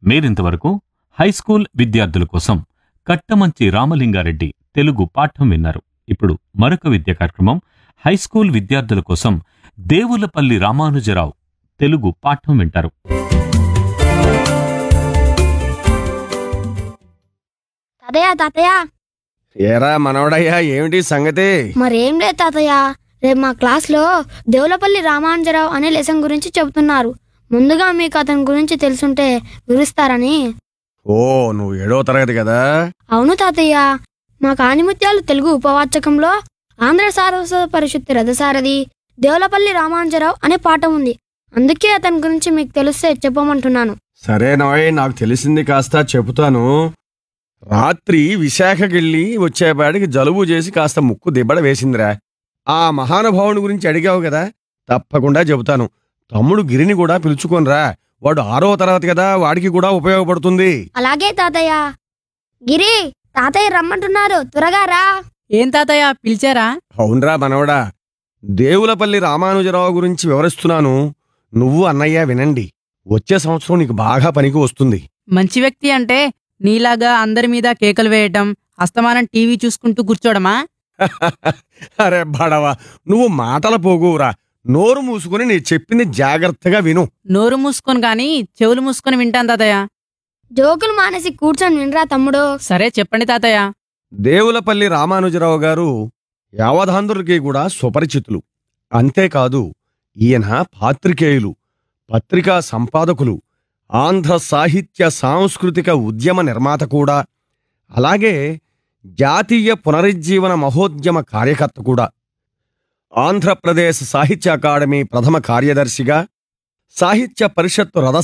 మీరింతవరకు హైస్కూల్ విద్యార్థుల కోసం కట్టమంచి రామలింగారెడ్డి తెలుగు పాఠం విన్నారు ఇప్పుడు మరొక విద్యా కార్యక్రమం హైస్కూల్ విద్యార్థుల కోసం దేవులపల్లి రామానుజరావు తెలుగు పాఠం వింటారు తాతయ్య తాతయ్య ఏరా మనవడయ్యా ఏమిటి సంగతి మరేం లేదు తాతయ్య రేపు మా క్లాస్లో దేవులపల్లి రామానుజరావు అనే లెసన్ గురించి చెబుతున్నారు ముందుగా మీకు అతని గురించి తెలుసుంటే వివరిస్తారని ఓ నువ్వు ఏడో తరగతి కదా అవును తాతయ్య మా కానిముత్యాలు తెలుగు ఉపవాచకంలో ఆంధ్ర సారస్వత పరిషత్ రథసారథి దేవులపల్లి రామానుజరావు అనే పాఠం ఉంది అందుకే అతని గురించి మీకు తెలిస్తే చెప్పమంటున్నాను సరే నోయ్ నాకు తెలిసింది కాస్త చెబుతాను రాత్రి విశాఖకెళ్ళి వచ్చేపాటికి జలుబు చేసి కాస్త ముక్కు దిబ్బడ వేసిందిరా ఆ మహానుభావుని గురించి అడిగావు కదా తప్పకుండా చెబుతాను తమ్ముడు గిరిని కూడా పిలుచుకోనరా వాడు ఆరో తరగతి కదా వాడికి కూడా ఉపయోగపడుతుంది అలాగే తాతయ్య గిరి తాతయ్య రమ్మంటున్నారు త్వరగా రా ఏం తాతయ్య పిలిచారా అవునరా మనవడా దేవులపల్లి రామానుజరావు గురించి వివరిస్తున్నాను నువ్వు అన్నయ్య వినండి వచ్చే సంవత్సరం నీకు బాగా పనికి వస్తుంది మంచి వ్యక్తి అంటే నీలాగా అందరి మీద కేకలు వేయటం అస్తమానం టీవీ చూసుకుంటూ కూర్చోడమా అరే బడవా నువ్వు మాటల పోగురా నోరు మూసుకుని నీ చెప్పింది జాగ్రత్తగా విను నోరు మూసుకొని గాని చెవులు మూసుకొని వింటాను తాతయ్య జోకులు మానేసి కూర్చొని వినరా తమ్ముడు సరే చెప్పండి తాతయ్య దేవులపల్లి రామానుజరావు గారు యావధాంధ్రులకి కూడా సుపరిచితులు అంతేకాదు ఈయన పాత్రికేయులు పత్రికా సంపాదకులు ఆంధ్ర సాహిత్య సాంస్కృతిక ఉద్యమ నిర్మాత కూడా అలాగే జాతీయ పునరుజ్జీవన మహోద్యమ కార్యకర్త కూడా ఆంధ్రప్రదేశ్ సాహిత్య అకాడమీ ప్రథమ కార్యదర్శిగా సాహిత్య పరిషత్తు రథ